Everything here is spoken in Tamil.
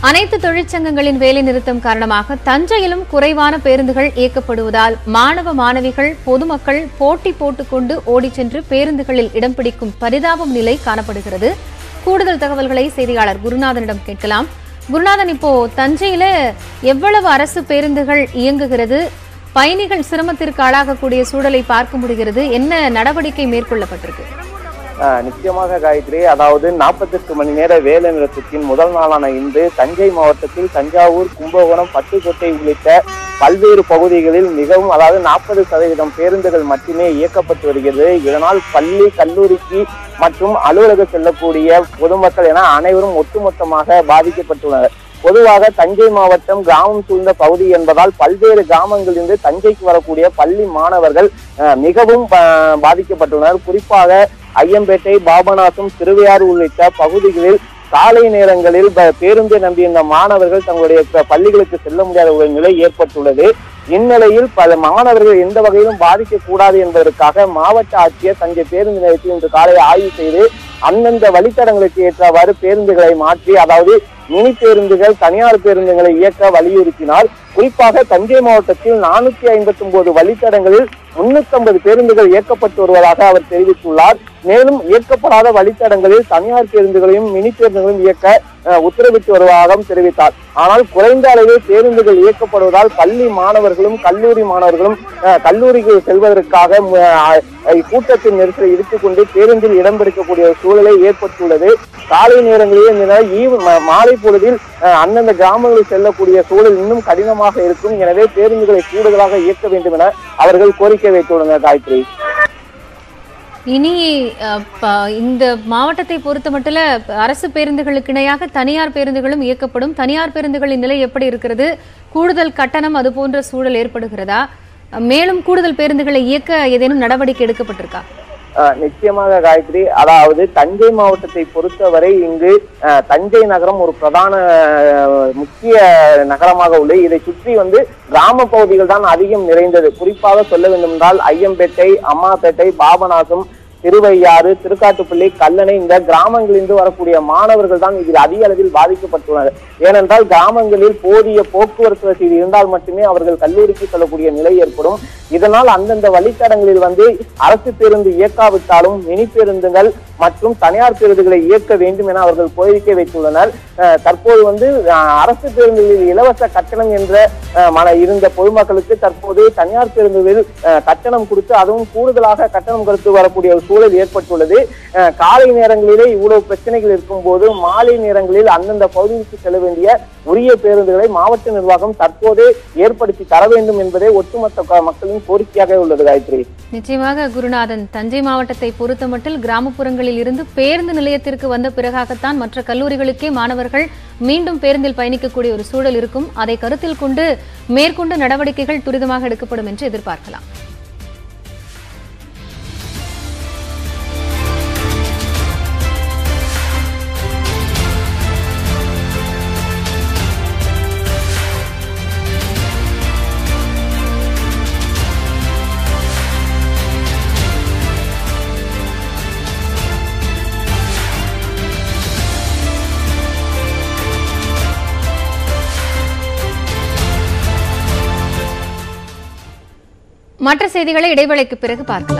அனைத்து தொழிற்சங்கங்களின் வேலை நிறுத்தம் காரணமாக தஞ்சையிலும் குறைவான பேருந்துகள் இயக்கப்படுவதால் மாணவ மாணவிகள் பொதுமக்கள் போட்டி போட்டுக்கொண்டு ஓடிச் சென்று பேருந்துகளில் இடம் பிடிக்கும் பரிதாபம் நிலை காணப்படுகிறது கூடுதல் தகவல்களை செய்தியாளர் குருநாதனிடம் கேட்கலாம் குருநாதன் இப்போ தஞ்சையில எவ்வளவு அரசு பேருந்துகள் இயங்குகிறது பயணிகள் சிரமத்திற்கு ஆளாகக்கூடிய சூழலை பார்க்க முடிகிறது என்ன நடவடிக்கை மேற்கொள்ளப்பட்டிருக்கு ஆஹ் நிச்சயமாக காயத்ரி அதாவது நாற்பத்தெட்டு மணி நேர வேலை நிறுத்தத்தின் முதல் நாளான இன்று தஞ்சை மாவட்டத்தில் தஞ்சாவூர் கும்பகோணம் பட்டுக்கோட்டை உள்ளிட்ட பல்வேறு பகுதிகளில் மிகவும் அதாவது நாற்பது சதவீதம் பேருந்துகள் மட்டுமே இயக்கப்பட்டு வருகிறது இதனால் பள்ளி கல்லூரிக்கு மற்றும் அலுவலகம் செல்லக்கூடிய பொதுமக்கள் என அனைவரும் ஒட்டுமொத்தமாக பாதிக்கப்பட்டுள்ளனர் பொதுவாக தஞ்சை மாவட்டம் கிராமம் சூழ்ந்த பகுதி என்பதால் பல்வேறு கிராமங்களிலிருந்து தஞ்சைக்கு வரக்கூடிய பள்ளி மாணவர்கள் அஹ், மிகவும் பா- பாதிக்கப்பட்டுள்ளனர் குறிப்பாக ஐயம்பேட்டை பாபநாசம் திருவையாறு உள்ளிட்ட பகுதிகளில் காலை நேரங்களில் ப- பேருந்தை நம்பியிருந்த மாணவர்கள் தங்களுடைய ப- பள்ளிகளுக்கு செல்ல முடியாத ஒரு நிலை ஏற்பட்டுள்ளது இந்நிலையில் பல மாணவர்கள் எந்த வகையிலும் பாதிக்கக்கூடாது என்பதற்காக மாவட்ட ஆட்சியர் தஞ்சை பேருந்து நிலையத்தில் இன்று காலை ஆய்வு செய்து அந்தந்த வழித்தடங்களுக்கு ஏற்றவாறு பேருந்துகளை மாற்றி அதாவது மினி பேருந்துகள் தனியார் பேருந்துகளை இயக்க வலியுறுத்தினார் குறிப்பாக தஞ்சை மாவட்டத்தில் நானூத்தி ஐம்பத்தி ஒன்பது வழித்தடங்களில் முன்னூத்தி ஐம்பது பேருந்துகள் இயக்கப்பட்டு வருவதாக அவர் தெரிவித்துள்ளார் மேலும் இயக்கப்படாத வழித்தடங்களில் தனியார் பேருந்துகளையும் மினி பேருந்துகளையும் இயக்க அஹ், உத்தரவிட்டு வருவதாகவும் தெரிவித்தார் ஆனால் குறைந்த அளவில் பேருந்துகள் இயக்கப்படுவதால் பள்ளி மாணவர்களும் கல்லூரி மாணவர்களும் அஹ், கல்லூரிக்கு செல்வதற்காக ம- அஹ், கூட்டத்தின் நெரிசலை இழுத்துக்கொண்டு பேருந்தில் இடம் பிடிக்கக்கூடிய ஒரு சூழலை ஏற்பட்டுள்ளது காலை நேரங்களில் இந்த நிலை ஈவ் ம- மாலை பொழுதில் அஹ், அந்தந்த கிராமங்களில் செல்லக்கூடிய சூழல் இன்னும் கடினமாக இருக்கும் எனவே பேருந்துகளை கூடுதலாக இயக்க வேண்டும் என அவர்கள் கோரிக்கை வைத்துள்ளனர் காயத்ரி இனி அஹ், ப- இந்த மாவட்டத்தை பொறுத்த மட்டும் அரசு பேருந்துகளுக்கு இணையாக தனியார் பேருந்துகளும் இயக்கப்படும் தனியார் பேருந்துகளின் நிலை எப்படி இருக்கிறது கூடுதல் கட்டணம் அது போன்ற சூழல் ஏற்படுகிறதா அஹ், மேலும் கூடுதல் பேருந்துகளை இயக்க ஏதேனும் நடவடிக்கை எடுக்கப்பட்டிருக்கா அஹ் நிச்சயமாக காயத்ரி அதாவது தஞ்சை மாவட்டத்தை பொறுத்தவரை இங்கு அஹ், தஞ்சை நகரம் ஒரு பிரதான அஹ், முக்கிய நகரமாக உள்ளது இதை சுற்றி வந்து கிராம பகுதிகள் தான் அதிகம் நிறைந்தது குறிப்பாக சொல்ல வேண்டும் என்றால் ஐயம்பேட்டை அம்மாப்பேட்டை பாபநாசம் திருவையாறு திருக்காட்டுப்பள்ளி கல்லணை இந்த கிராமங்களிலிருந்து வரக்கூடிய மாணவர்கள் தான் இதில் அதிக அளவில் பாதிக்கப்பட்டுள்ளனர் ஏனென்றால் கிராமங்களில் போதிய போக்குவரத்து வசதி இருந்தால் மட்டுமே அவர்கள் கல்லூரிக்கு செல்லக்கூடிய நிலை ஏற்படும் இதனால் அந்தந்த வழித்தடங்களில் வந்து அரசு பேருந்து இயக்காவிட்டாலும் மினி பேருந்துகள் மற்றும் தனியார் பேருந்துகளை இயக்க வேண்டும் என அவர்கள் கோரிக்கை வைத்துள்ளனர் அஹ் தற்போது வந்து அஹ், அரசு பேருந்துகளில் இலவச கட்டணம் என்ற அஹ், மன இருந்த பொதுமக்களுக்கு தற்போது தனியார் பேருந்துகளில் அஹ், கட்டணம் கொடுத்து அதுவும் கூடுதலாக கட்டணம் கொடுத்து வரக்கூடிய ஒரு சூழல் ஏற்பட்டுள்ளது அஹ், காலை நேரங்களிலே இவ்வளவு பிரச்சனைகள் இருக்கும்போது மாலை நேரங்களில் அந்தந்த பகுதிக்கு செல்ல வேண்டிய உரிய பேருந்துகளை மாவட்ட நிர்வாகம் தற்போதே ஏற்படுத்தி தர வேண்டும் என்பதே ஒட்டுமொத்த க- மக்களின் கோரிக்கையாக உள்ளது காயத்ரி நிச்சயமாக குருநாதன் தஞ்சை மாவட்டத்தை பொறுத்தமட்டில் கிராமப்புறங்களில் இருந்து பேருந்து நிலையத்திற்கு வந்த பிறகாகத்தான் மற்ற கல்லூரிகளுக்கே மாணவர்கள் மீண்டும் பேருந்தில் பயணிக்கக்கூடிய ஒரு சூழல் இருக்கும் அதை கருத்தில் கொண்டு மேற்கொண்டு நடவடிக்கைகள் துரிதமாக எடுக்கப்படும் என்று எதிர்பார்க்கலாம் மற்ற செய்திகளை இடைவேளைக்கு பிறகு பார்க்கலாம்